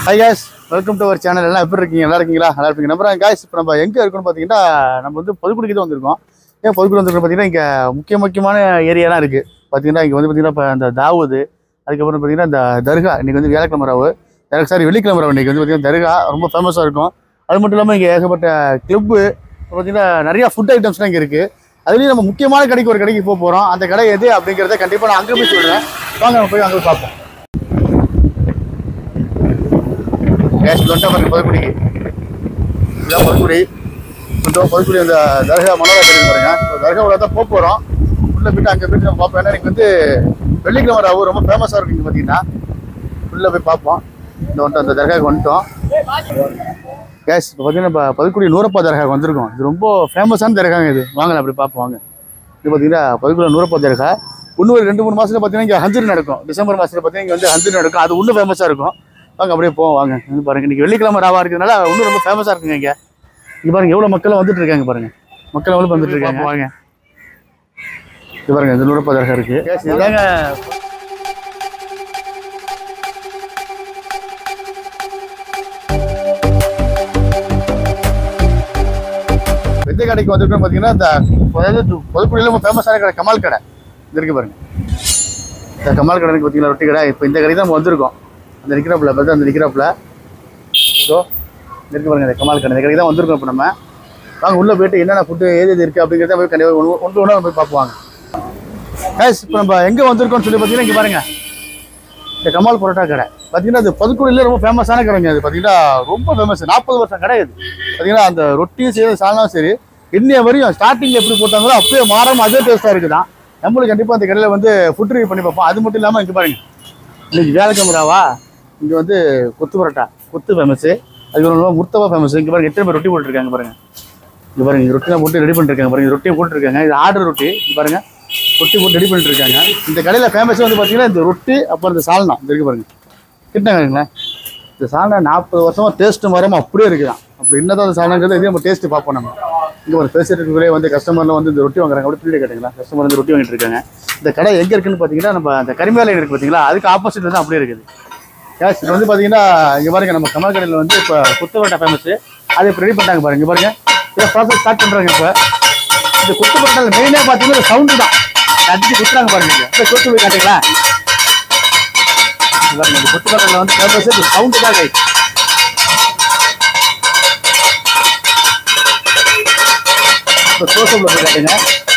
Hi guys welcome to our channel எல்லாம் எப்படி இருக்கீங்க நல்லா இருக்கீங்களா நல்லா இருக்கீங்க நம்புறேன் காய்ஸ் இப்போ நம்ம எங்கே இருக்கோம்னு பார்த்தீங்கன்னா நம்ம வந்து பொதுக்குடிக்கு தான் வந்திருக்கோம் ஏன் பொதுக்குடி வந்திருக்கோம் பார்த்தீங்கன்னா இங்கே முக்கிய முக்கியமான ஏரியாலாம் இருக்குது பார்த்தீங்கன்னா இங்கே வந்து பார்த்தீங்கன்னா இப்போ அந்த தாவூது அதுக்கப்புறம் பார்த்தீங்கன்னா இந்த தர்கா இன்னைக்கு வந்து வியாழக்கிழமை ராவு எனக்கு சாரி வெள்ளிக்கிழமை ராவு இன்னைக்கு வந்து பார்த்தீங்கன்னா தர்கா ரொம்ப ஃபேமஸாக இருக்கும் அது மட்டும் இல்லாமல் இங்கே ஏகப்பட்ட கிளப்பு பார்த்தீங்கன்னா நிறையா ஃபுட் ஐட்டம்ஸ்லாம் இங்கே இருக்குது அதுலேயும் நம்ம முக்கியமான கடைக்கு ஒரு கடைக்கு போக போகிறோம் அந்த கடை எது அப்படிங்கிறத கண்டிப்பாக நான் அங்கே போய் சொல்கிறேன் வாங்க நம்ம போய் அங்கே போய் பார்ப்போம் கேஷ் தொண்டை பாருங்க பொதுக்குடிக்கு இதுதான் பொதுக்குடி கொஞ்சம் பொதுக்குடி அந்த தர்கா மனோரா தெரியும் பாருங்க இப்போ தர்கா உள்ள தான் போக போகிறோம் உள்ள போயிட்டு அங்கே போயிட்டு நம்ம பார்ப்போம் ஏன்னா எனக்கு வந்து வெள்ளிக்கிழமை ராவு ரொம்ப ஃபேமஸாக இருக்கு இங்கே பார்த்தீங்கன்னா உள்ள போய் பார்ப்போம் இந்த வந்துட்டு அந்த தர்காவுக்கு வந்துட்டோம் கேஸ் இப்போ பார்த்தீங்கன்னா இப்போ பதுக்குடி நூறப்பா தர்காவுக்கு வந்திருக்கோம் இது ரொம்ப ஃபேமஸான தர்காங்க இது வாங்க அப்படி பார்ப்போம் வாங்க இது பார்த்தீங்கன்னா பதுக்குடி நூறப்பா தர்கா இன்னும் ஒரு ரெண்டு மூணு மாசத்துல பார்த்தீங்கன்னா இங்கே ஹஞ்சரி நடக்கும் டிசம்பர் மாசத்துல பார்த்தீங்கன்னா இங்கே வந்து ஹஞ்சரி நடக்கும் அது இன்னும் ஃபேமஸாக இருக்கும் வாங்க அப்படியே போவோம் வாங்க இங்க பாருங்க இன்னைக்கு வெள்ளிக்கிழமை ராவா இருக்கிறதுனால இன்னும் ரொம்ப ஃபேமஸாக இருக்குங்க இங்கே இங்க பாருங்க எவ்வளோ மக்கள் வந்துட்டு இருக்காங்க பாருங்க மக்கள் எவ்வளோ வந்துட்டு இருக்காங்க வாங்க இது பாருங்க இது நூறப்பா தர்கா இருக்கு இதாங்க வெந்த கடைக்கு வந்திருக்கோம் பார்த்தீங்கன்னா இந்த அதாவது பொதுக்குடியில் ரொம்ப ஃபேமஸான கடை கமால் கடை இது இருக்கு பாருங்க இந்த கமால் கடை இருக்கு பார்த்தீங்களா ரொட்டி கடை இப்போ இந்த கடைக்கு தான் நம்ம வந்திருக்கோம் அந்த நிற்கிறாப்புல பார்த்து அந்த நிற்கிறாப்புல ஸோ இருக்கு பாருங்க இந்த கமால் கடை இந்த கடைக்கு தான் வந்திருக்கோம் இப்போ நம்ம வாங்க உள்ளே போயிட்டு என்னென்ன ஃபுட்டு ஏது எது இருக்குது அப்படிங்கிறத போய் கண்டிப்பாக ஒன்று ஒன்று ஒன்றா போய் பார்ப்போம் கைஸ் இப்போ நம்ம எங்கே வந்திருக்கோம்னு சொல்லி பார்த்தீங்கன்னா இங்கே பாருங்க இந்த கமால் பரோட்டா கடை பார்த்தீங்கன்னா அது பதுக்குடியில் ரொம்ப ஃபேமஸான கடைங்க அது பார்த்தீங்கன்னா ரொம்ப ஃபேமஸ் நாற்பது வருஷம் கடை இது பார்த்தீங்கன்னா அந்த ரொட்டியும் சரி சாணம் சரி இன்னைய வரையும் ஸ்டார்டிங்கில் எப்படி போட்டாங்களோ அப்படியே மாறாம அதே டேஸ்ட்டாக இருக்குதான் நம்மளுக்கு கண்டிப்பாக அந்த கடையில் வந்து ஃபுட் ரிவ்யூ பண்ணி பார்ப்போம் அது மட்டும் இல்லாமல் இங்கே பாருங்க இன்னைக்கு வியாழக்கிழமராவா இங்கே வந்து கொத்து பரோட்டா கொத்து ஃபேமஸு அதுக்கப்புறம் முர்த்தவா ஃபேமஸ் இங்கே பாருங்க எத்தனை பேர் ரொட்டி போட்டுருக்காங்க பாருங்க இங்கே பாருங்க இங்க ரொட்டிலாம் போட்டு ரெடி பண்ணிருக்காங்க பாருங்க ரொட்டியை போட்டுருக்காங்க இது ஆர்டர் ரொட்டி இங்க பாருங்க ரொட்டி போட்டு ரெடி பண்ணிட்டு இருக்காங்க இந்த கடையில் ஃபேமஸே வந்து பார்த்தீங்கன்னா இந்த ரொட்டி அப்புறம் இந்த சால்னா இந்த இருக்கு பாருங்க கிட்டாங்களேன் இந்த சால்னா நாற்பது வருஷமா டேஸ்ட் மரமா அப்படியே இருக்குதான் அப்படி என்னதான் அந்த சால்னாங்கிறது இதே நம்ம டேஸ்ட் பார்ப்போம் நம்ம இங்கே ஒரு பேசிட்டு வந்து கஸ்டமர்லாம் வந்து இந்த ரொட்டி வாங்குறாங்க அப்படி பிள்ளை கேட்டீங்களா கஸ்டமர் வந்து ரொட்டி வாங்கிட்டு இருக்காங்க இந்த கடை எங்கே இருக்குன்னு பார்த்தீங்கன்னா நம்ம அந்த கரிமேலை இருக்கு பார்த்தீங்களா அதுக்கு ஆப்போசிட் தான் அப்படியே இருக்குது கேஸ் இது வந்து பார்த்தீங்கன்னா இங்கே பாருங்க நம்ம கமல் கடையில் வந்து இப்போ குத்துப்பரோட்டா ஃபேமஸ் அதை இப்போ ரெடி பண்ணிட்டாங்க பாருங்க இங்க பாருங்க இதை ப்ராசஸ் ஸ்டார்ட் பண்ணுறாங்க இப்போ இந்த குத்து பரோட்டாவில் மெயினாக பார்த்தீங்கன்னா சவுண்டு தான் அடிச்சு குத்துறாங்க பாருங்க இங்க. இந்த கொத்து போய் காட்டுங்களா இங்க பாருங்க இந்த குத்து பரோட்டாவில் வந்து ஃபேமஸ் இந்த சவுண்டு தான் கை இப்போ சோசப்பில் போய் காட்டுங்க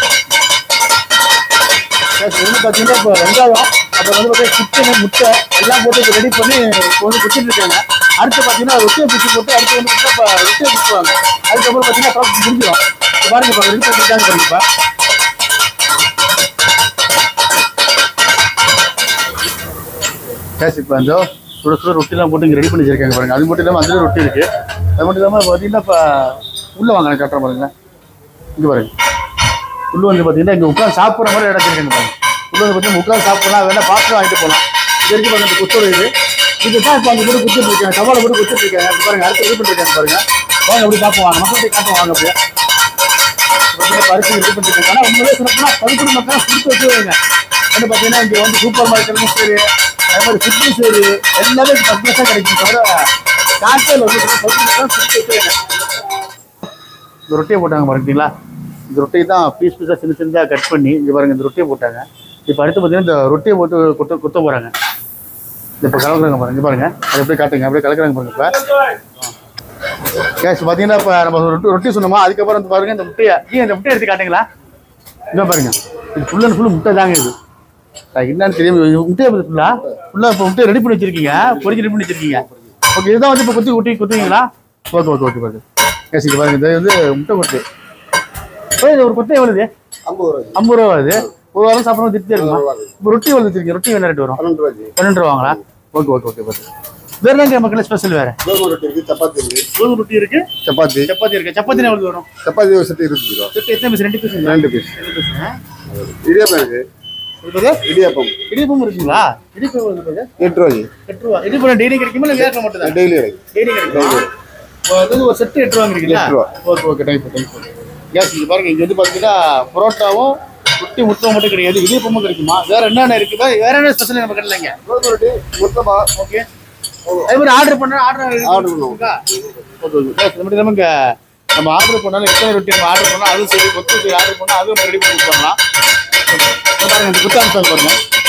Yes, இது வந்து பார்த்தீங்கன்னா இப்போ வெங்காயம் அப்புறம் வந்து பார்த்தீங்கன்னா சிக்கன் முட்டை எல்லாம் போட்டு ரெடி பண்ணி இப்போ வந்து குத்திட்டு இருக்காங்க அடுத்து பார்த்தீங்கன்னா ரொட்டியை பிடிச்சி போட்டு அடுத்து வந்து பார்த்தீங்கன்னா இப்போ ரொட்டியை பிடிச்சுவாங்க அதுக்கப்புறம் பார்த்தீங்கன்னா அப்புறம் முடிஞ்சிடும் இப்போ பாருங்க இப்போ ரெடி பண்ணிருக்காங்க பாருங்க இப்போ கேஸ் இப்போ அந்த சுட சுட ரொட்டிலாம் போட்டு இங்கே ரெடி பண்ணி வச்சிருக்காங்க பாருங்க அது மட்டும் இல்லாமல் அதில் ரொட்டி இருக்கு அது மட்டும் இல்லாமல் பார்த்தீங்கன்னா இப்போ உள்ளே வாங்க நான் காட்டுறேன் பாருங்க இங்கே பாருங்க உள்ள வந்து பார்த்தீங்கன்னா இங்கே உட்காந்து சாப்பிட்ற மாதிரி இடம் வச்சிருக்காங்க பாருங்க உள்ள வந்து பார்த்தீங்கன்னா உட்காந்து சாப்பிடலாம் வேணா பாத்திரம் வாங்கிட்டு போகலாம் இது வரைக்கும் பாருங்க இந்த குத்தோட இது இது தான் இப்போ அங்கே போட்டு குத்திட்டு இருக்காங்க சவாலை போட்டு குத்திட்டு இருக்காங்க இப்ப பாருங்க அடுத்து ரெடி பண்ணிருக்காங்க பாருங்க வாங்க அப்படி பார்ப்போம் வாங்க மக்கள் போய் காட்டுவோம் வாங்க அப்படியே பார்த்தீங்கன்னா பரிசு ரெடி பண்ணிருக்காங்க ஆனால் உண்மையிலே சொல்லப்போனா பரிசு மக்கள் கொடுத்து வச்சுருவாங்க வந்து பார்த்தீங்கன்னா இங்கே வந்து சூப்பர் மார்க்கெட்டும் சரி அதே மாதிரி ஃபுட்டும் சரி எல்லாமே பர்ஃபெக்டாக கிடைக்கும் தவிர காட்டில் வந்து பரிசு மக்கள் கொடுத்து வச்சுருவாங்க இந்த ரொட்டியை போட்டாங்க பாருங்களா இந்த ரொட்டியை தான் பீஸ் பீஸாக சின்ன சின்னதாக கட் பண்ணி இங்கே பாருங்க இந்த ரொட்டியை போட்டாங்க இப்போ அடுத்து பார்த்தீங்கன்னா இந்த ரொட்டியை போட்டு குத்த குத்த போகிறாங்க இப்போ கலக்குறாங்க பாருங்க இங்க பாருங்க அதை அப்படியே காட்டுங்க அப்படியே கலக்குறாங்க பாருங்க இப்போ கேஸ் பார்த்தீங்கன்னா இப்போ நம்ம ரொட்டி ரொட்டி சொன்னோமா அதுக்கப்புறம் வந்து பாருங்க இந்த முட்டையை ஏன் இந்த முட்டையை எடுத்து காட்டுங்களா இதான் பாருங்க இது ஃபுல் அண்ட் ஃபுல் முட்டை தாங்க இது அது என்னன்னு தெரியும் இது முட்டையை ஃபுல்லா ஃபுல்லாக இப்போ முட்டையை ரெடி பண்ணி வச்சிருக்கீங்க பொரிச்சு ரெடி பண்ணி வச்சிருக்கீங்க ஓகே இதுதான் வந்து இப்போ குத்தி குட்டி குத்துவீங்களா ஓகே ஓகே ஓகே பாருங்க கேஸ் இது பாருங்க இது வந்து முட்டை கொட்டு ஓ, இது ஒரு கொட்டை எவ்வளவு ஐம்பது ரூபாய் ஐம்பது ரூபா அது ஒரு வாரம் சாப்பிடும் திருப்தி இருக்குமா இப்போ ரொட்டி எவ்வளோ வச்சிருக்கீங்க ரொட்டி என்ன ரேட் வரும் பன்னெண்டு ரூபாய்க்கு பன்னெண்டு ரூபாங்களா ஓகே ஓகே ஓகே பார்த்து வேற என்னங்க மக்கள் ஸ்பெஷல் வேற கோதுமை ரொட்டி இருக்கு சப்பாத்தி இருக்கு கோதுமை ரொட்டி இருக்கு சப்பாத்தி சப்பாத்தி இருக்கு சப்பாத்தி எவ்வளவு வரும் சப்பாத்தி ஒரு செட்டு இருபது ரூபா செட்டு எத்தனை பீஸ் ரெண்டு பீஸ் ரெண்டு பீஸ் இடியாப்பம் இருக்கு இடியாப்பம் இடியப்பம் இருக்குங்களா இடியப்பம் எவ்வளவு இருக்குது? எட்டு ரூபாய்க்கு எட்டு ரூபா இடியப்பம் டெய்லி கிடைக்குமா இல்லை வேற மட்டும் தான் டெய்லி கிடைக்கும் டெய்லி கிடைக்குமா இப்போ அது ஒரு செட்டு எட்டு ரூபா இருக்குங்களா எட்டு ரூபா. Okay okay type type case இங்க பாருங்க இங்க வந்து பார்த்தீங்கன்னா புரோட்டாவும் குட்டி முட்டை மட்டும் கிடையாது இடியப்பமும் கிடைக்குமா வேற என்னென்ன இருக்குதா வேற என்ன ஸ்பெஷல் நம்ம கிடைக்கலங்க கோதுமை ரொட்டி மொத்தமா ஓகே அதே மாதிரி ஆர்டர் பண்ணா ஆர்டர் ஆர்டர் பண்ணுவோம் ஓகே ஓகே இது மட்டும் இல்லாமல் இங்கே நம்ம ஆர்டர் பண்ணாலும் எத்தனை ரொட்டி நம்ம ஆர்டர் பண்ணால் அதுவும் சரி கொத்து சரி ஆர்டர் பண்ணால் அதுவும் ரெடி பண்ணி கொடுத்துடலாம் இங்க பாருங்க இந்த குத்து அனுப்பிச்சு பாருங்க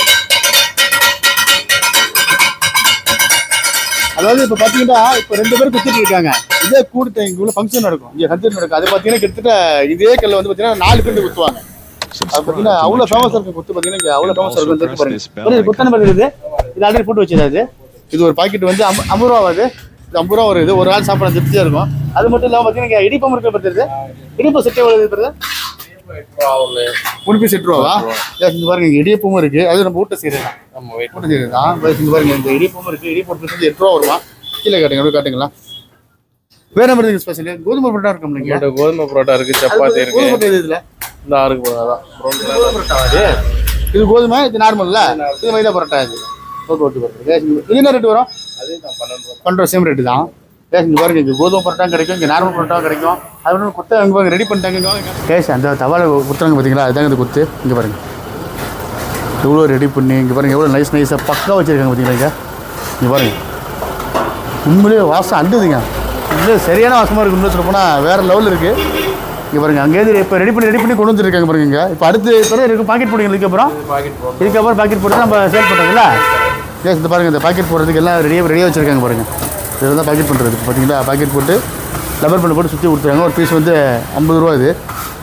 அதாவது இப்போ பார்த்தீங்கன்னா இப்போ ரெண்டு பேரும் குத்திட்டு இருக்காங்க இதே கூடுத்த இங்கே உள்ள ஃபங்க்ஷன் நடக்கும் இங்கே கல்ச்சர் நடக்கும் அது பார்த்தீங்கன்னா கிட்டத்தட்ட இதே கல்ல வந்து பார்த்தீங்கன்னா நாலு பேர் குத்துவாங்க அது பார்த்தீங்கன்னா அவ்வளோ ஃபேமஸாக இருக்கும் குத்து பார்த்தீங்கன்னா இங்கே அவ்வளோ ஃபேமஸாக இருக்கும் இந்த இருக்கு பாருங்க ஒரு குத்தனை மாதிரி இருக்குது இது ஆல்ரெடி போட்டு வச்சது இது ஒரு பாக்கெட் வந்து ஐம்ப- ஐம்பது ரூபா ஆகுது இது ஐம்பது ரூபா வருது ஒரு ஆள் சாப்பிட திருப்தியாக இருக்கும் அது மட்டும் இல்லாமல் பார்த்தீங்கன்னா இங்கே இடிப்பம் இருக்க படுத்துறது இடிப்பம் செட்டே எவ்வளோ படுது மூணு பீஸ் எட்டு ரூபாவா Yes, இங்க பாருங்க இங்க இடியப்பமும் இருக்கு அது நம்ம வீட்டை செய்யறது வீட்டை செய்யறது தான் Yes, இங்க பாருங்க இந்த இடியப்பமும் இருக்கு இடியப்பம் வந்து எட்டு ரூபா வருமா கீழே காட்டுங்க அப்படியே காட்டுங்களா வேற மாதிரி இருக்கு ஸ்பெஷல் கோதுமை பரோட்டா இருக்கும் நீங்க நம்மள்ட்ட கோதுமை பரோட்டா இருக்கு சப்பாத்தி இருக்கு கோதுமை பரோட்டா இது இதுல இந்த ஆறுக்கு போதும் அதான் brown colour. கோதுமை பரோட்டா அது இது கோதுமை இது நார்மல்ல இது மைதா பரோட்டா இது ஓகே ஓகே ஓகே இது என்ன ரேட் வரும் அதே தான் பன்னெண்டு ரூபா பண்ற சேம் ரேட்டு தான் கேஸ் இங்கே பாருங்க இங்கே கோதுமை பரோட்டா கிடைக்கும் இங்கே நார்மல் பரோட்டா கிடைக்கும் அது ஒன்று குத்த அங்கே பாருங்க ரெடி பண்ணிட்டாங்க கேஸ் அந்த தவால குத்துறாங்க பார்த்தீங்களா அதுதாங்க இந்த குத்து இங்கே பாருங்க எவ்வளோ ரெடி பண்ணி இங்கே பாருங்க எவ்வளோ நைஸ் நைஸாக பக்கா வச்சுருக்காங்க பார்த்தீங்களா இங்கே இங்கே பாருங்க உண்மையிலேயே வாசம் அண்டுதுங்க உண்மையிலே சரியான வாசமாக இருக்கு இன்னும் சொல்ல போனால் வேறு லெவலில் இருக்குது இங்கே பாருங்க அங்கேயிருந்து இப்போ ரெடி பண்ணி ரெடி பண்ணி கொண்டு வந்துருக்காங்க பாருங்க இங்கே இப்போ அடுத்து இப்போ இருக்கும் பாக்கெட் போடுங்க இதுக்கப்புறம் பாக்கெட் போட்டு இதுக்கப்புறம் பாக்கெட் போட்டு நம்ம சேல் பண்ணுறதுல எஸ் இந்த பாருங்க இந்த பாக்கெட் போடுறதுக்கு எல்லாம் ரெடியாக ரெடியாக வச்சுருக்காங்க பாருங்க இதில் தான் பாக்கெட் பண்ணுறது பார்த்தீங்களா பாக்கெட் போட்டு லப்பர் பண்ணி போட்டு சுற்றி கொடுத்துருக்காங்க ஒரு பீஸ் வந்து ஐம்பது ரூபா இது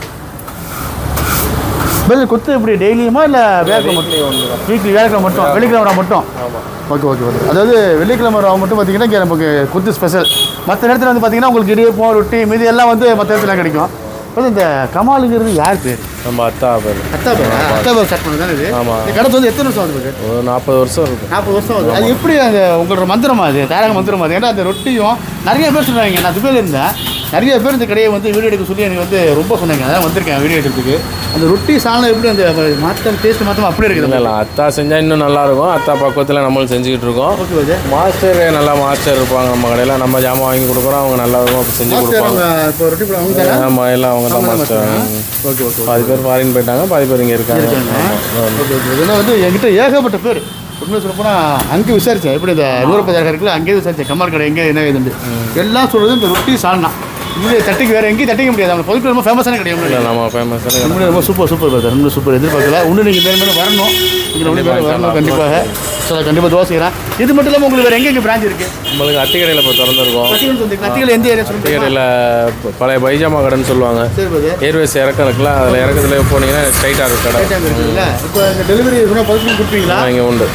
பதில் கொத்து எப்படி டெய்லியுமா இல்லை வேலைக்கிழமை மட்டும் வீக்லி வேலைக்கிழமை மட்டும் வெள்ளிக்கிழமை மட்டும் ஓகே ஓகே ஓகே அதாவது வெள்ளிக்கிழமை ரவா மட்டும் பார்த்தீங்கன்னா இங்கே நமக்கு கொத்து ஸ்பெஷல் மற்ற நேரத்தில் வந்து பார்த்தீங்கன்னா உங்களுக்கு இடியப்பம் ரொட்டி மீதி எல்லாம் வந்து மற்ற இடத்துல கிடைக்கும் அதாவது இந்த கமாலுங்கிறது யார் பேர் நம்ம அத்தா பேர் அத்தா பேர் அத்தா பேர் ஸ்டார்ட் பண்ணது தானே இது ஆமா. இந்த கடை வந்து எத்தனை வருஷம் ஆகுது ஒரு நாற்பது வருஷம் இருக்கும் நாற்பது வருஷம் ஆகுது அது எப்படி அந்த உங்களோட மந்திரமா அது தாரக மந்திரமா அது ஏன்னா அந்த ரொட்டியும் நிறைய பேர் சொன்னாங்க நான் துபாயில் இருந்தேன் நிறைய பேர் இந்த கடையை வந்து வீடியோ எடுக்க சொல்லி எனக்கு வந்து ரொம்ப சொன்னாங்க அதான் வந்திருக்கேன் வீடியோ எடுக்கிறதுக்கு அந்த ரொட்டி சாணம் எப்படி அந்த மாற்றம் டேஸ்ட் மாற்றம் அப்படி இல்லை இருக்குது இல்லை அத்தா செஞ்சால் இன்னும் நல்லா இருக்கும் அத்தா பக்குவத்தில் நம்மளும் செஞ்சுக்கிட்டு இருக்கோம் ஓகே ஓகே மாஸ்டர் நல்லா மாஸ்டர் இருப்பாங்க நம்ம கடையில் நம்ம ஜாமான் வாங்கி கொடுக்குறோம் அவங்க நல்லா இருக்கும் செஞ்சு மாஸ்டர் கொடுப்பாங்க அவங்க இப்போ ரொட்டி போட அவங்க தானே ஆமாம் எல்லாம் அவங்க தான் மாஸ்டர் ஓகே ஓகே பாதி பேர் ஃபாரின் போயிட்டாங்க பாதி பேர் இங்கே இருக்காங்க இருக்காங்க ஆமா. ஓகே ஓகே இதெல்லாம் வந்து என்கிட்ட ஏகப்பட்ட பேர் உண்மை சொல்ல போனால் அங்கே விசாரித்தேன் எப்படி இந்த நூறுப்பதாயிரம் இருக்குல்ல அங்கேயே விசாரித்தேன் கம்மார் கடை எங்கே என்ன இதுண்டு எல்லாம் சொல்கிறது இந்த ரொட்டி சால்னா இது தட்டிக்கு வேறு எங்கேயும் தட்டிக்க முடியாது அவங்க பொதுக்கு ரொம்ப ஃபேமஸான கடை இல்லை நம்ம ஃபேமஸ் உண்மையிலே ரொம்ப சூப்பர் சூப்பர் பிரதர் ரொம்ப சூப்பர் எதிர்பார்க்கல இன்னும் நீங்கள் மேலும் மேலும் வரணும் நீங்கள் ரொம்ப பேர் வரணும் கண்டிப்பாக ஸோ கண்டிப்பாக தோசைக்கிறேன் இது மட்டும் இல்லாமல் உங்களுக்கு வேறு எங்கே எங்கே பிரான்ச் இருக்குது நம்மளுக்கு அத்திக்கடையில் இப்போ திறந்துருக்கோம் கத்திகள் வந்து கத்திகள் எந்த ஏரியா சொல்லுங்க அத்திக்கடையில் பழைய பைஜாமா கடைன்னு சொல்லுவாங்க சரி பிரதர் ஏர்வேஸ் இறக்கம் இருக்குல்ல அதில் இறக்கத்துல போனீங்கன்னா ஸ்ட்ரைட்டாக இருக்கு கடை டைம் இருக்குதுல்ல இப்போ இந்த டெலிவரி சொன்னால் பதினஞ்சு கொடுப்பீங்களா இங்கே உண்டு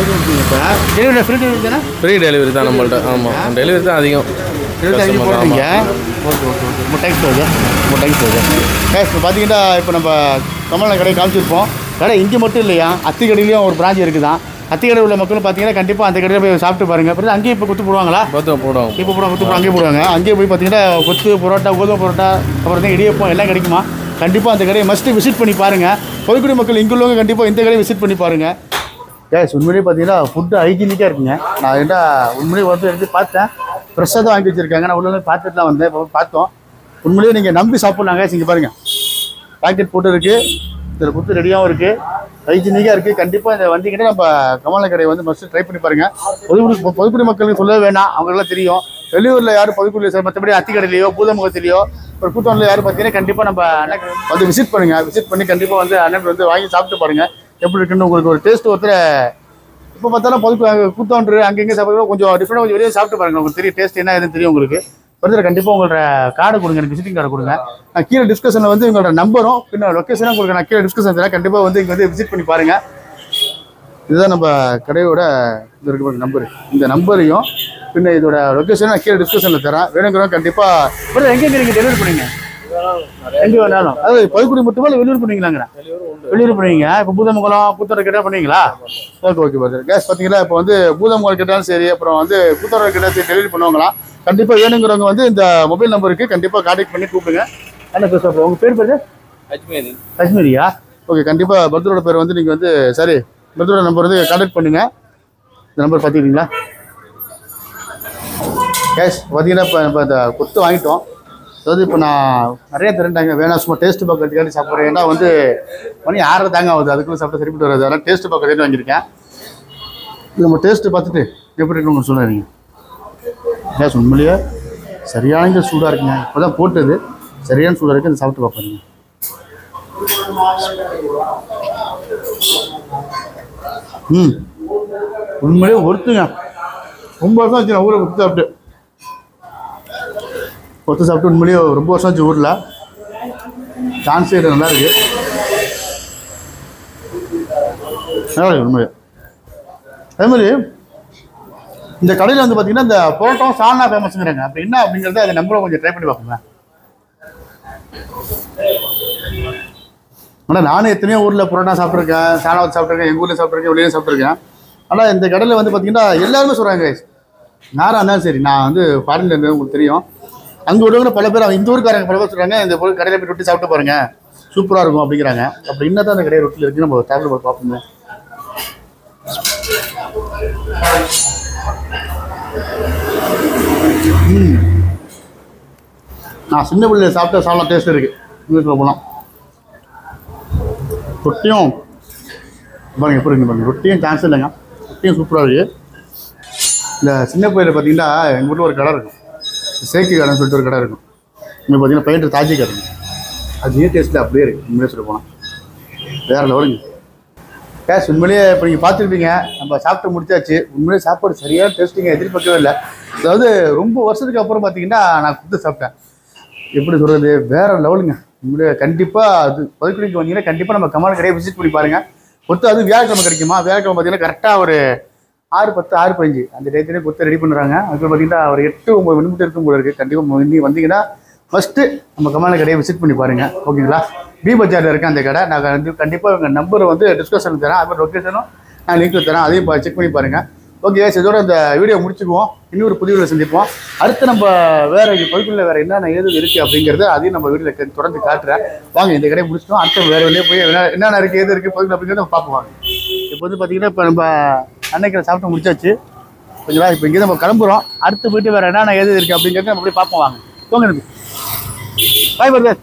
டெலிவரி ஃப்ரீ டெலிவரி தானே ஃப்ரீ டெலிவரி தான் நம்மள்ட்ட ஆமாம் டெலிவரி தான் அதிகம் இருபத்தஞ்சு Customer, போடுறீங்க ஆமா. ஓகே ஓகே ஓகே ரொம்ப தேங்க்ஸ் போகுது ரொம்ப தேங்க்ஸ் போகுது கேஸ் இப்போ பார்த்தீங்கன்னா இப்போ நம்ம கமலா கடை காமிச்சிருப்போம் கடை இங்கே மட்டும் இல்லையா அத்தி கடையிலையும் ஒரு பிரான்ச் இருக்குதான் அத்தி கடை உள்ள மக்களும் பார்த்தீங்கன்னா கண்டிப்பாக அந்த கடையில் போய் சாப்பிட்டு பாருங்க அப்புறம் அங்கேயும் இப்போ குத்து போடுவாங்களா பார்த்து போடுவோம் இப்போ போடுவாங்க குத்து போடுவாங்க அங்கேயே போடுவாங்க அங்கேயே போய் பார்த்தீங்கன்னா கொத்து பரோட்டா கோதுமை பரோட்டா அப்புறம் வந்து இடியப்பம் எல்லாம் கிடைக்குமா கண்டிப்பாக அந்த கடையை மஸ்ட்டு விசிட் பண்ணி பாருங்கள் பொதுக்குடி மக்கள் இங்கே உள்ளவங்க கண்டிப்பாக இந்த கடையை விசிட் பண்ணி பாருங்கள் கேஸ் உண்மையிலேயே பார்த்தீங்கன்னா ஃபுட்டு ஹைஜீனிக்காக இருக்குங்க நான் என்ன உண்மையிலேயே வந்து எடுத்து பார்த்தேன் ஃப்ரெஷ்ஷாக தான் வாங்கி வச்சிருக்காங்க நான் உள்ள பார்த்துட்டு தான் வந்தேன் இப்போ பார்த்தோம் உண்மையிலேயே நீங்கள் நம்பி சாப்பிட்லாங்க இங்கே பாருங்கள் பாக்கெட் போட்டு இருக்குது இதில் குத்து ரெடியாகவும் இருக்குது ஹைஜீனிக்காக இருக்குது கண்டிப்பாக இந்த வந்தீங்கன்னா நம்ம கமல கடை வந்து மஸ்ட் ட்ரை பண்ணி பாருங்கள் பொதுக்குடி பொதுக்குடி மக்களுக்கு சொல்லவே வேணாம் அவங்களுக்குலாம் தெரியும் வெளியூரில் யாரும் பொதுக்குடியில் சார் மற்றபடி அத்திக்கடையிலையோ பூதமுகத்திலையோ ஒரு கூத்தோனில் யாரும் பார்த்தீங்கன்னா கண்டிப்பாக நம்ம அண்ணன் வந்து விசிட் பண்ணுங்கள் விசிட் பண்ணி கண்டிப்பாக வந்து அண்ணன் வந்து வாங்கி சாப்பிட்டு பாருங்கள் எப்படி இருக்குன்னு உங்களுக்கு ஒரு டேஸ்ட் ஒருத்தர் இப்போ பார்த்தாலும் பொதுக்கு கூத்தோன்று அங்கங்கே சாப்பிட்றது கொஞ்சம் டிஃப்ரெண்டாக கொஞ்சம் வெளியே சாப்பிட்டு பாருங்க உங்களுக்கு தெரியும் டேஸ்ட் என்ன எதுன்னு தெரியும் உங்களுக்கு ஒருத்தர் கண்டிப்பாக உங்களோட கார்டு கொடுங்க எனக்கு விசிட்டிங் கார்டு கொடுங்க நான் கீழே டிஸ்கஷனில் வந்து உங்களோட நம்பரும் பின்ன லொக்கேஷனும் உங்களுக்கு நான் கீழே டிஸ்கஷன் தரேன் கண்டிப்பாக வந்து இங்கே வந்து விசிட் பண்ணி பாருங்கள் இதுதான் நம்ம கடையோட இது இருக்கு நம்பர் இந்த நம்பரையும் பின்ன இதோட லொக்கேஷன் நான் கீழே டிஸ்கஷனில் தரேன் வேணுங்கிறவங்க கண்டிப்பாக எங்கே நீங்கள் டெலிவரி பண்ணுவீங்க எங்கே வேணாலும் அதாவது பழுக்குடி மட்டுமா இல்லை வெளியூர் பண்ணுவீங்களாங்கிறேன் வெளியூர் பண்ணுவீங்க இப்போ பூதமங்கலம் கூத்தோட கிட்ட பண்ணுவீங்களா ஓகே ஓகே பிரதர் கேஸ் பார்த்தீங்களா இப்போ வந்து பூதமங்கலம் கிட்டாலும் சரி அப்புறம் வந்து கூத்தோட கிட்ட சரி டெலிவரி பண்ணுவாங்களாம் கண்டிப்பாக வேணுங்கிறவங்க வந்து இந்த மொபைல் நம்பருக்கு கண்டிப்பாக கான்டாக்ட் பண்ணி கூப்பிடுங்க என்ன பேசுகிறோம் உங்கள் பேர் பேர் அஜ்மேரி காஷ்மீரியா ஓகே கண்டிப்பாக பர்தரோட பேர் வந்து நீங்கள் வந்து சரி பர்தரோட நம்பர் வந்து கான்டாக்ட் பண்ணுங்கள் இந்த நம்பர் பார்த்துக்கிட்டீங்களா கேஷ் பார்த்தீங்கன்னா இப்போ நம்ம இந்த கொத்து வாங்கிட்டோம் அதாவது இப்போ நான் நிறைய திரண்டாங்க வேணாம் சும்மா டேஸ்ட் பார்க்கறதுக்காண்டி சாப்பிட்றேன் ஏன்னா வந்து மணி ஆறரை தாங்க ஆகுது அதுக்குள்ளே சாப்பிட்டா சரிப்பட்டு வராது அதனால் டேஸ்ட் பார்க்கறதுக்கு வாங்கியிருக்கேன் இது நம்ம டேஸ்ட்டு பார்த்துட்டு எப்படி இருக்கு உங்களுக்கு சொல்லாதீங்க கேஸ் உண்மையிலேயே சரியான சூடாக இருக்குங்க இப்போ தான் போட்டது சரியான சூடாக இருக்குது அதை சாப்பிட்டு பார்ப்பீங்க ம் உண்மையிலேயே ஒருத்துங்க ரொம்ப வருஷம் ஆச்சு நான் ஊரை ஒத்து சாப்பிட்டு ஒத்து சாப்பிட்டு உண்மையிலேயே ரொம்ப வருஷம் ஆச்சு ஊரில் சான்ஸே இல்லை நல்லா இருக்கு நல்லா இருக்கு உண்மையிலே அதே மாதிரி இந்த கடையில் வந்து பார்த்தீங்கன்னா இந்த புரோட்டாவும் சால்னா ஃபேமஸ்ங்கிறாங்க அப்படி என்ன அப்படிங்கிறத அதை நம்மளும் கொஞ்சம் ட்ரை பண்ணி பார்ப்போங்க ஆனால் நானும் எத்தனையோ ஊரில் புரோட்டா சாப்பிட்ருக்கேன் சாணா வச்சு சாப்பிட்ருக்கேன் எங்கள் ஊரில் சாப்பிட்ருக்கேன் வெளியே சாப்பிட்ருக்கேன் ஆனால் இந்த கடையில் வந்து பார்த்தீங்கன்னா எல்லாருமே சொல்கிறாங்க யாராக இருந்தாலும் சரி நான் வந்து ஃபாரின்ல இருந்து உங்களுக்கு தெரியும் அங்கே உள்ளவங்க பல பேர் அவங்க இந்த ஊருக்காரங்க பல பேர் சொல்கிறாங்க இந்த பொருள் கடையில் போய் ரொட்டி சாப்பிட்டு பாருங்க சூப்பராக இருக்கும் அப்படிங்கிறாங்க அப்படி என்ன தான் அந்த கடையில் ரொட்டியில் இருக்குது நம்ம சாப்பிட்டு போய் பார்ப்போங்க ம். நான் சின்ன பிள்ளைல சாப்பிட்ட சாப்பிட டேஸ்ட் இருக்குது வீட்டில் போகலாம் ரொட்டியும் பாருங்க எப்படி இருக்கு பாருங்க ரொட்டியும் சான்ஸ் இல்லைங்க ரொட்டியும் சூப்பராக இருக்குது இந்த சின்ன பிள்ளையில பார்த்தீங்கன்னா எங்கள் வீட்டில் ஒரு கடை இருக்கும் சேக்கி கடைன்னு சொல்லிட்டு ஒரு கடை இருக்கும் இங்கே பார்த்தீங்கன்னா பெயிண்டர் தாஜி கடை அது ஏன் டேஸ்ட்டில் அப்படியே இருக்குது உண்மையிலே சொல்ல போனால் வேறு லெவலுங்க கேஷ் உண்மையிலேயே இப்போ நீங்கள் பார்த்துருப்பீங்க நம்ம சாப்பிட்டு முடிச்சாச்சு உண்மையிலேயே சாப்பாடு சரியான டேஸ்ட்டுங்க எதிர்பார்க்கவே இல்லை அதாவது ரொம்ப வருஷத்துக்கு அப்புறம் பார்த்தீங்கன்னா நான் கொடுத்து சாப்பிட்டேன் எப்படி சொல்கிறது வேற லெவலுங்க உண்மையிலே கண்டிப்பாக அது பதுக்குடிக்கு வந்தீங்கன்னா கண்டிப்பாக நம்ம கமல் கடையை விசிட் பண்ணி பாருங்கள் கொத்து அது வியாழக்கிழமை கிடைக்குமா வியாழக்கிழமை பார்த்தீங்கன்னா கரெக்டாக ஒரு ஆறு பத்து ஆறு பதினஞ்சு அந்த டேட்லேயே கொத்து ரெடி பண்ணுறாங்க அதுக்கு பார்த்தீங்கன்னா ஒரு எட்டு ஒம்பது மணி இருக்கும் போல இருக்குது கண்டிப்பாக நீங்கள் வந்தீங்கன்னா ஃபஸ்ட்டு நம்ம கமான கடையை விசிட் பண்ணி பாருங்கள் ஓகேங்களா பி பஜாரில் இருக்க அந்த கடை நான் வந்து கண்டிப்பாக உங்கள் நம்பரை வந்து டிஸ்கஷன் தரேன் அது மாதிரி லொக்கேஷனும் நான் லிங்க் தரேன் அதையும் செக் பண்ணி பாருங்கள் ஓகே இதோட இந்த வீடியோ முடிச்சுக்குவோம் இன்னொரு புதிய வீடியோ சந்திப்போம் அடுத்து நம்ம வேற பகுதியில் வேற என்னென்ன ஏது இருக்குது அப்படிங்கிறத அதையும் நம்ம வீடியோவில் தொடர்ந்து காட்டுறேன் வாங்க இந்த கடையை முடிச்சிட்டோம் அடுத்து வேற வெளியே போய் என்ன- என்னென்ன இருக்குது எது இருக்குது பகுதியில் அப்படிங்கிறத நம்ம பார்ப்போம் வாங்க இப்போ வந்து பார்த்தீங்கன்னா இப்போ நம்ம அன்னைக்கு சாப்பிட்டு முடிச்சாச்சு ஓகேவா இப்போ இங்கே நம்ம கிளம்புறோம் அடுத்து போயிட்டு வேற என்னென்ன ஏது இருக்குது அப்படிங்கிறத நம்ம போய் பார்ப்போம் வாங்க போங்க எனக்கு பாய் பர்தர்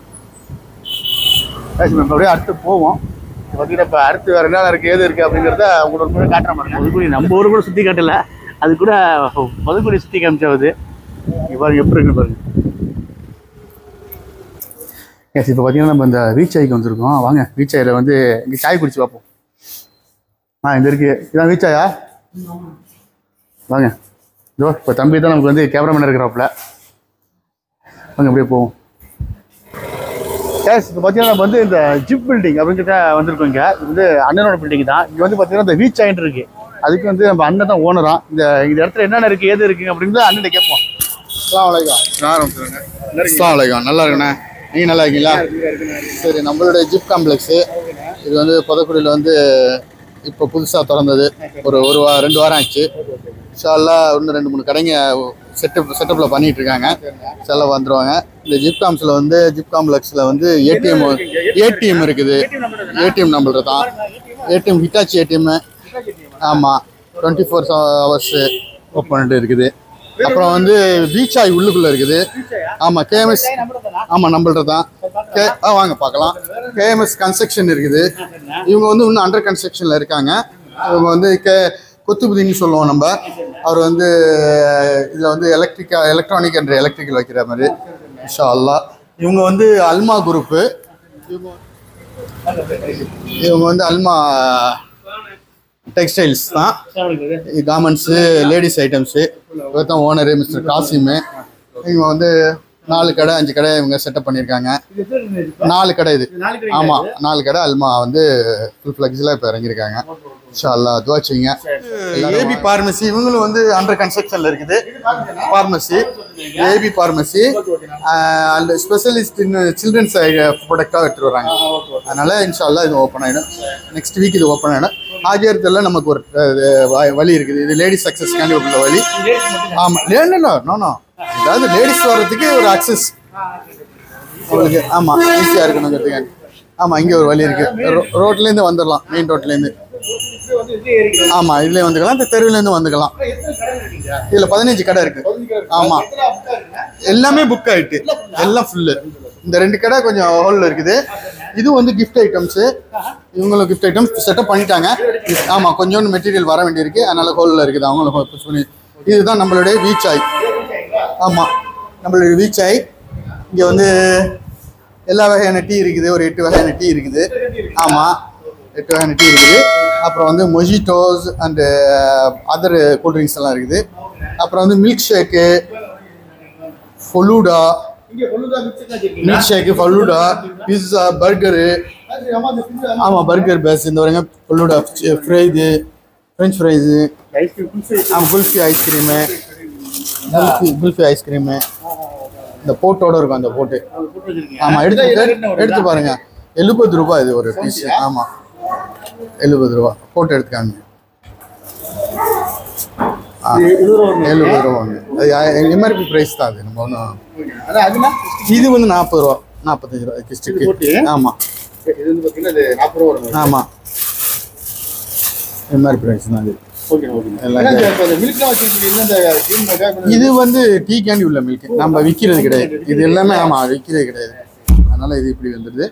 நம்ம அப்படியே அடுத்து போவோம் இப்போ பார்த்தீங்கன்னா இப்போ அடுத்து வேறு என்ன இருக்குது ஏது இருக்குது அப்படிங்கிறத உங்களுக்கு முன்னாடி காட்டுற மாதிரி புதுக்குடி நம்ம ஊர் கூட சுற்றி காட்டல அது கூட புதுக்குடி சுற்றி காமிச்சாவது இங்கே பாருங்க எப்படி இருக்குன்னு பாருங்க எஸ் இப்போ பார்த்தீங்கன்னா நம்ம இந்த ரீச் ஆய்க்கு வந்திருக்கோம் வாங்க ரீச் ஆயில் வந்து இங்கே சாய் குடிச்சு பார்ப்போம் ஆ இந்த இருக்கு இதான் ரீச் ஆயா வாங்க இதோ இப்போ தம்பி தான் நமக்கு வந்து கேமராமேன் இருக்கிறாப்புல வாங்க அப்படியே போவோம் கேஸ் இப்போ பார்த்தீங்கன்னா நம்ம வந்து இந்த ஜிப் பில்டிங் அப்படிங்கிட்ட வந்திருக்கோம் இங்கே இது வந்து அண்ணனோட பில்டிங் தான் இங்கே வந்து பார்த்தீங்கன்னா இந்த ரீச் ஆயிட்டு இருக்கு அதுக்கு வந்து நம்ம அண்ணன் தான் ஓனரா இந்த இந்த இடத்துல என்னென்ன இருக்குது ஏது இருக்குங்க அப்படிங்கிறத அண்ணன் கேட்போம் அஸ்லாம் வலைக்கம் அஸ்லாம் வலைக்கம் நல்லா இருக்குண்ணே நீங்கள் நல்லா இருக்கீங்களா சரி நம்மளுடைய ஜிப் காம்ப்ளெக்ஸு இது வந்து புதக்குடியில் வந்து இப்போ புதுசாக திறந்தது ஒரு ஒரு வா ரெண்டு வாரம் ஆச்சு இன்ஷால்லா இன்னும் ரெண்டு மூணு கடைங்க செட்டப் செட்டப்பில் பண்ணிட்டு இருக்காங்க செல்ல வந்துருவாங்க இந்த ஜிப் காம்ஸில் வந்து ஜிப் காம்ப்ளெக்ஸில் வந்து ஏடிஎம் ஏடிஎம் இருக்குது ஏடிஎம் நம்பர் தான் ஏடிஎம் ஹிட்டாச்சி ஏடிஎம் ஆமாம் டுவெண்ட்டி ஃபோர் ஹவர்ஸு ஓப்பன் இருக்குது அப்புறம் வந்து ரீசாய் உள்ளுக்குள்ளே இருக்குது ஆமாம் கேஎம்எஸ் ஆமாம் நம்மள்ட்ட தான் கே ஆ வாங்க பார்க்கலாம் கேஎம்எஸ் கன்ஸ்ட்ரக்ஷன் இருக்குது இவங்க வந்து இன்னும் அண்டர் கன்ஸ்ட்ரக்ஷனில் இருக்காங்க இவங்க வந்து கே கொத்துபுதின்னு சொல்லுவோம் நம்ம அவர் வந்து இதில் வந்து எலக்ட்ரிக்கா எலக்ட்ரானிக் என்ற எலக்ட்ரிக்கல் வைக்கிற மாதிரி இன்ஷா அல்லாஹ் இவங்க வந்து அல்மா குரூப்பு இவங்க இவங்க வந்து அல்மா டெக்ஸ்டைல்ஸ் தான் கார்மெண்ட்ஸு லேடிஸ் ஐட்டம்ஸு இவர் தான் ஓனரு மிஸ்டர் காசிமு இவங்க வந்து நாலு கடை அஞ்சு கடை இவங்க செட்டப் பண்ணியிருக்காங்க நாலு கடை இது ஆமாம் நாலு கடை அல்மா வந்து ஃபுல் ஃப்ளெக்ஸில் இப்போ இறங்கியிருக்காங்க இன்ஷா அல்லா அதுவா வச்சுங்க ஏபி பார்மசி இவங்களும் வந்து அண்டர் கன்ஸ்ட்ரக்ஷனில் இருக்குது pharmacy AB pharmacy and specialist in children's ப்ராடக்டாக எடுத்துட்டு வராங்க அதனால இன்ஷா அல்லா இது ஓப்பன் ஆகிடும் நெக்ஸ்ட் வீக் இது ஓப்பன் ஆகிடும் ஆகியத்தில் நமக்கு ஒரு அஹ், வ- வழி இருக்குது இது லேடிஸ் சக்ஸஸ்க்காண்டி உள்ள வழி ஆமாம் லேண்டா நோ ஏதாவது லேடிஸ் வர்றதுக்கு ஒரு அக்சஸ் உங்களுக்கு ஆமாம் ஈஸியாக இருக்கணுங்கிறதுக்காண்டி ஆமாம் இங்கே ஒரு வழி இருக்குது ரோ ரோட்லேருந்து வந்துடலாம் மெயின் ரோட்லேருந்து ஆமாம் இதுலேயே வந்துக்கலாம் இந்த தெருவுலேருந்து வந்துக்கலாம் இதில் பதினஞ்சு கடை இருக்குது ஆமாம் எல்லாமே புக் ஆயிட்டு எல்லாம் ஃபுல்லு இந்த ரெண்டு கடை கொஞ்சம் ஹோலில் இருக்குது இது வந்து கிஃப்ட் ஐட்டம்ஸு இவங்களும் கிஃப்ட் ஐட்டம்ஸ் செட்டப் பண்ணிட்டாங்க ஆமாம் கொஞ்சோண்டு மெட்டீரியல் வர வேண்டியிருக்கு அதனால ஹோலில் இருக்குது அவங்களும் push பண்ணி இதுதான் நம்மளுடைய வீச்சாய் ஆமாம் நம்மளுடைய வீச்சாய் இங்கே வந்து எல்லா வகையான டீ இருக்குது ஒரு எட்டு வகையான டீ இருக்குது ஆமாம் எட்டு வகையான டீ இருக்குது அப்புறம் வந்து மொஜிட்டோஸ் அண்டு அதர் கூல்ட்ரிங்க்ஸ் எல்லாம் இருக்குது அப்புறம் வந்து milkshake falooda milkshake falooda pizza burger ஆமாம் பர்கர் பேஸ் இந்த வரங்க ஃபலூடா ஃப்ரை இது ஃப்ரெஞ்ச் ஃப்ரைஸு ஆமாம் குல்ஃபி ஐஸ்கிரீமு குல்ஃபி குல்ஃபி ஐஸ்கிரீமு இந்த போட்டோட இருக்கும் அந்த போட்டு ஆமாம் எடுத்து எடுத்து பாருங்க எழுபது ரூபாய் இது ஒரு பீஸ் ஆமாம் எழுபது ரூபா போட்டோ எடுத்துக்காங்க ஆ எழுபது ரூபாங்க அது எம்ஆர்பி ப்ரைஸ் தான் அது நம்ம ஒன்றும் இது வந்து நாற்பது ரூபா நாற்பத்தஞ்சு ரூபா கிஸ்டிக்கு ஆமாம் இது வந்து பார்த்தீங்கன்னா இது நாற்பது ரூபா வரும் ஆமாம் எம்ஆர்பி ப்ரைஸ் தான் இது ஓகே ஓகே எல்லாம் மில்க்லாம் வச்சிருக்கீங்க இந்த green இது வந்து டீ கேண்டி உள்ள மில்க் நம்ம விற்கிறது கிடையாது இது எல்லாமே ஆமாம் விற்கிறது கிடையாது அதனால இது இப்படி வந்துடுது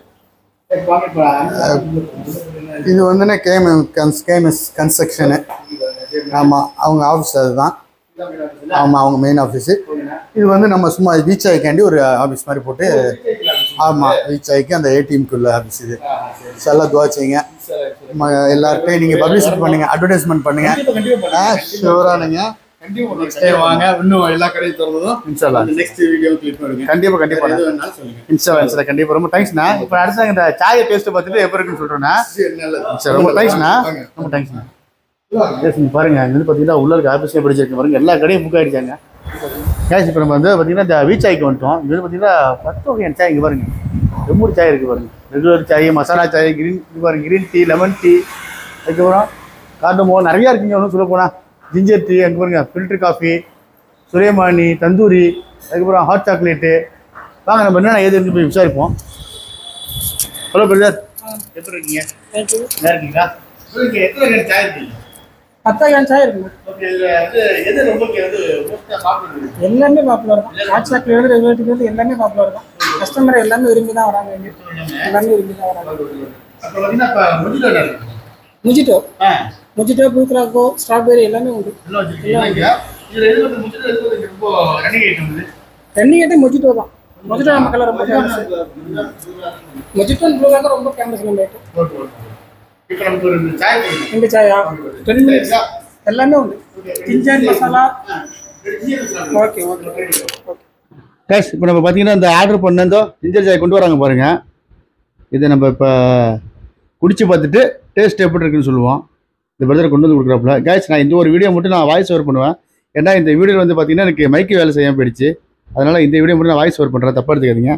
இது வந்துன்னா கேம் கன்ஸ் கேமஸ் கன்ஸ்ட்ரக்ஷனு ஆமாம் அவங்க ஆஃபீஸ் அதுதான் ஆமாம் அவங்க மெயின் ஆஃபீஸு இது வந்து நம்ம சும்மா ரீச் ஆகிக்காண்டி ஒரு ஆஃபீஸ் மாதிரி போட்டு ஆமாம் ரீச் ஆகிக்கு அந்த ஏடிஎம்க்கு ஆஃபீஸ் இது So, எல்லாம் துவா செய்யுங்க ம- எல்லார்ட்டையும் நீங்கள் பப்ளிசிட்டி பண்ணுங்க அட்வர்டைஸ்மெண்ட் பண்ணுங்க ஆ ஷூரானுங்க நெக்ஸ்ட் டைம் வாங்க இன்னும் எல்லா கடையும் திறந்ததும் இன்ஷால்லா நெக்ஸ்ட் வீடியோ கிளிக் பண்ணுங்க கண்டிப்பா கண்டிப்பா எது வேணாலும் சொல்லுங்க இன்ஸ்டா இன்ஸ்டா கண்டிப்பா ரொம்ப தேங்க்ஸ்ண்ணா இப்போ அடுத்து இந்த சாயை டேஸ்ட் பார்த்துட்டு எப்படி இருக்குன்னு சொல்றேன்னா சரி, நல்லது. சரி ரொம்ப தேங்க்ஸ்ண்ணா வாங்க. ரொம்ப தேங்க்ஸ்ண்ணா கேஸ் நீங்கள் பாருங்க இங்க வந்து பார்த்தீங்கன்னா உள்ள இருக்க ஆஃபீஸே படிச்சிருக்கு பாருங்க எல்லா கடையும் புக் ஆயிடுச்சாங்க கேஸ் இப்போ நம்ம வந்து பார்த்தீங்கன்னா இந்த வீச் சாய்க்கு வந்துட்டோம் இங்க வந்து பார்த்தீங்கன்னா பத்து வகையான சாய் இங்கே பாருங்க எம்மூர் சாய் இருக்கு பாருங்க ரெகுலர் சாய் மசாலா சாய் கிரீன் இது பாருங்க கிரீன் டீ லெமன் டீ அதுக்கப்புறம் கார்டமோ நிறையா இருக்குங்க ஒன்றும் சொல்ல போனால் ஜிஞ்சர் டீ அங்கே பாருங்க ஃபில்டர் காஃபி சுரேமானி தந்தூரி அதுக்கப்புறம் ஹாட் சாக்லேட்டு வாங்க நம்ம என்னென்ன ஏது இருக்கு போய் விசாரிப்போம் ஹலோ பிரதர் எப்படி இருக்கீங்க தேங்க்யூ நல்லா இருக்கீங்களா உங்களுக்கு எத்தனை வகையான சாய் இருக்கீங்க பத்தாயிரம் சாய் இருக்குங்க ஓகே இதில் வந்து எது உங்களுக்கு வந்து மோஸ்ட்டாக சாப்பிடுறது எல்லாமே பாப்புலர் தான் ஹாட் சாக்லேட் ரெகுலேட்டர் எல்லாமே பாப்புலர் தான் கஸ்டமர் எல்லாமே விரும்பி தான் வராங்க இங்கே எல்லாமே விரும்பி தான் வராங்க அப்புறம் பார்த்தீங்கன்னா இப்போ முடிஞ்சு இருக்கு முஜிட்டோ ஆ முஜிட்டோ ப்ளூக்ராக்கோ ஸ்ட்ராபெரி எல்லாமே உண்டு எல்லாம் வச்சுருக்கீங்க இதில் எது வந்து முடிஞ்சு எது வந்து ரொம்ப ரன்னிங் ஐட்டம் இது ரெண்டு மொஜிட்டோ தான் மொஜிட்டோ நமக்கெல்லாம் ரொம்ப ஃபேமஸ் மொஜிட்டோ ப்ளூக்ராக்கோ ரொம்ப ஃபேமஸ் நம்ம ஐட்டம் இப்போ நமக்கு ஒரு சாய் வேணும். ரெண்டு சாயா டென் மினிட்ஸ் எல்லாமே உண்டு ginger masala okay okay okay guys இப்போ நம்ம பார்த்தீங்கன்னா இந்த ஆர்டர் பண்ணதோ ஜிஞ்சர் சாய் கொண்டு வராங்க பாருங்க இதை நம்ம இப்போ குடிச்சு பார்த்துட்டு டேஸ்ட் எப்படி இருக்குன்னு சொல்லுவோம் இந்த பிரதர் கொண்டு வந்து கொடுக்குறாப்புல கைஸ் நான் இந்த ஒரு வீடியோ மட்டும் நான் வாய்ஸ் ஓவர் பண்ணுவேன் ஏன்னா இந்த வீடியோ வந்து பார்த்தீங்கன்னா எனக்கு மைக்கு வேலை செய்யாமல் போயிடுச்சு அதனால் இந்த வீடியோ மட்டும் நான் வாய்ஸ் ஓவர் பண்ணுறேன் தப்பாக எடுத்துக்காதீங்க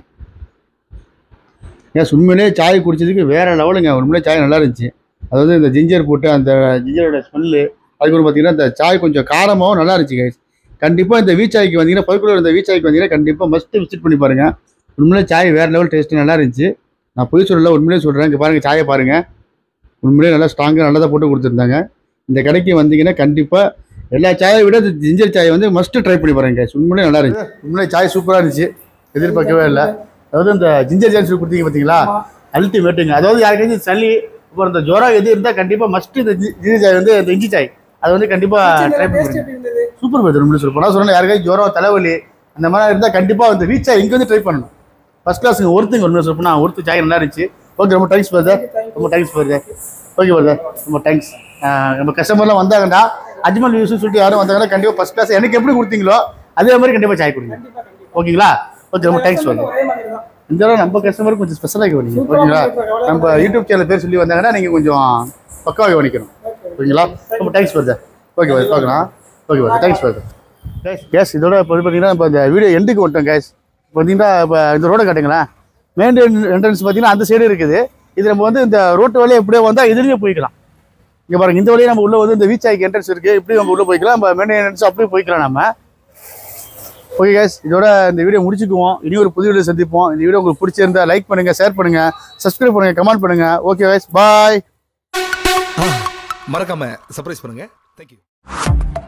ஏன் உண்மையிலேயே சாய் குடிச்சதுக்கு வேறு லெவலுங்க உண்மையிலே சாய் நல்லா இருந்துச்சு அதாவது இந்த ஜிஞ்சர் போட்டு அந்த ஜிஞ்சரோட ஸ்மெல்லு அதுக்கப்புறம் பார்த்தீங்கன்னா இந்த சாய் கொஞ்சம் காரமாகவும் நல்லா இருந்துச்சு கைஸ் கண்டிப்பாக இந்த வீச்சாய்க்கு வந்தீங்கன்னா பருக்குள்ள இந்த வீச்சாய்க்கு வந்தீங்கன்னா கண்டிப்பாக மஸ்ட் விசிட் பண்ணி பாருங்க உண்மையிலே சாய் வேறு லெவல் டேஸ்ட்டு நல்லா இருந்துச்சு நான் பொய் சொல்லல உண்மையிலே சொல்கிறேன் இங்கே பாருங்கள் சாயை பாருங்கள் உண்மையிலே நல்லா ஸ்ட்ராங்காக நல்லதாக போட்டு கொடுத்துருந்தாங்க இந்த கடைக்கு வந்தீங்கன்னா கண்டிப்பாக எல்லா சாயை விட இந்த ஜிஞ்சர் சாயை வந்து மஸ்ட்டு ட்ரை பண்ணி பாருங்க guys. உண்மையிலே நல்லா இருந்துச்சு உண்மையிலே சாய் சூப்பராக இருந்துச்சு எதிர்பார்க்கவே இல்லை அதாவது இந்த ஜிஞ்சர் சாய் சொல்லி கொடுத்தீங்க பார்த்தீங்களா அல்டிமேட்டுங்க அதாவது யாருக்காச்சும் சளி அப்புறம் இந்த ஜுரம் எது இருந்தால் கண்டிப்பாக மஸ்ட்டு இந்த ஜி- ஜிஞ்சர் சாய் வந்து இந்த இஞ்சி சாய் அது வந்து கண்டிப்பாக ட்ரை பண்ணி டேஸ்ட் எப்படி இருந்தது சூப்பர் பர்தர் உண்மையிலே சொல்ல போனால் சொன்னேன் யாருக்காச்சும் ஜுரம் தலைவலி அந்த மாதிரி இருந்தால் கண்டிப்பாக வந்து ரீச் ஆகி இங்கே வந்து ட்ரை பண்ணணும் ஃபர்ஸ்ட் கிளாஸுங்க ஒருத்தங்க உண்மையை சொல்ல போனால் ஒருத்தர் சாய் நல்லா இருந்துச்சு ஓகே ரொம்ப தேங்க்ஸ் பர்தர் ரொம்ப தேங்க்ஸ் பர்தர் ஓகே பர்தர் ரொம்ப தேங்க்ஸ் நம்ம கஸ்டமர்லாம் வந்தாங்கன்னா அஜ்மல் யூஸ் சொல்லிட்டு யாரும் வந்தாங்கன்னா கண்டிப்பாக ஃபர்ஸ்ட் கிளாஸ் எனக்கு எப்படி கொடுத்தீங்களோ அதே மாதிரி கண்டிப்பாக சாய் கொடுங்க ஓகேங்களா ஓகே ரொம்ப தேங்க்ஸ் பர்தர் ஒரே மாதிரி தான் இந்த தடவை நம்ம கஸ்டமருக்கு கொஞ்சம் ஸ்பெஷலாக கவனிங்க ஓகேங்களா நம்ம யூடியூப் சேனல் பேர் சொல்லி வந்தாங்கன்னா நீங்கள் கொஞ்சம் பக்காவாக கவனிக்கணும் ஓகேங்களா ரொம்ப தேங்க்ஸ் பர்தர் ஓகே பர்தர் பார்க்கலாம் okay brother thanks brother case case இதோட இப்போ வந்து பார்த்தீங்கன்னா இப்போ இந்த வீடியோ எண்டுக்கு வந்துட்டோம் கேஸ் இப்போ பார்த்தீங்கன்னா இப்போ இந்த ரோடை காட்டுங்களேன் மெயின் என்ட்ரன்ஸ் பார்த்தீங்கன்னா அந்த சைடு இருக்குது இது நம்ம வந்து இந்த ரோட்டு வழியாக எப்படியோ வந்தால் இதுலேயே போய்க்கலாம் இங்கே பாருங்க இந்த வழியாக நம்ம உள்ள வந்து இந்த வீச் ஆய்க்கு என்ட்ரன்ஸ் இருக்குது இப்படி நம்ம உள்ளே போய்க்கலாம் நம்ம மெயின் என்ட்ரன்ஸ் அப்படியே போய்க்கலாம் நம்ம ஓகே கேஸ் இதோட இந்த வீடியோ முடிச்சுக்குவோம் இனி ஒரு புது வீடியோ சந்திப்போம் இந்த வீடியோ உங்களுக்கு பிடிச்சிருந்தா லைக் பண்ணுங்க ஷேர் பண்ணுங்க சப்ஸ்கிரைப் பண்ணுங்க கமெண்ட் பண்ணுங்க ஓகே guys பாய் மறக்காம சர்ப்ரைஸ் பண்ணுங்க தேங்க்யூ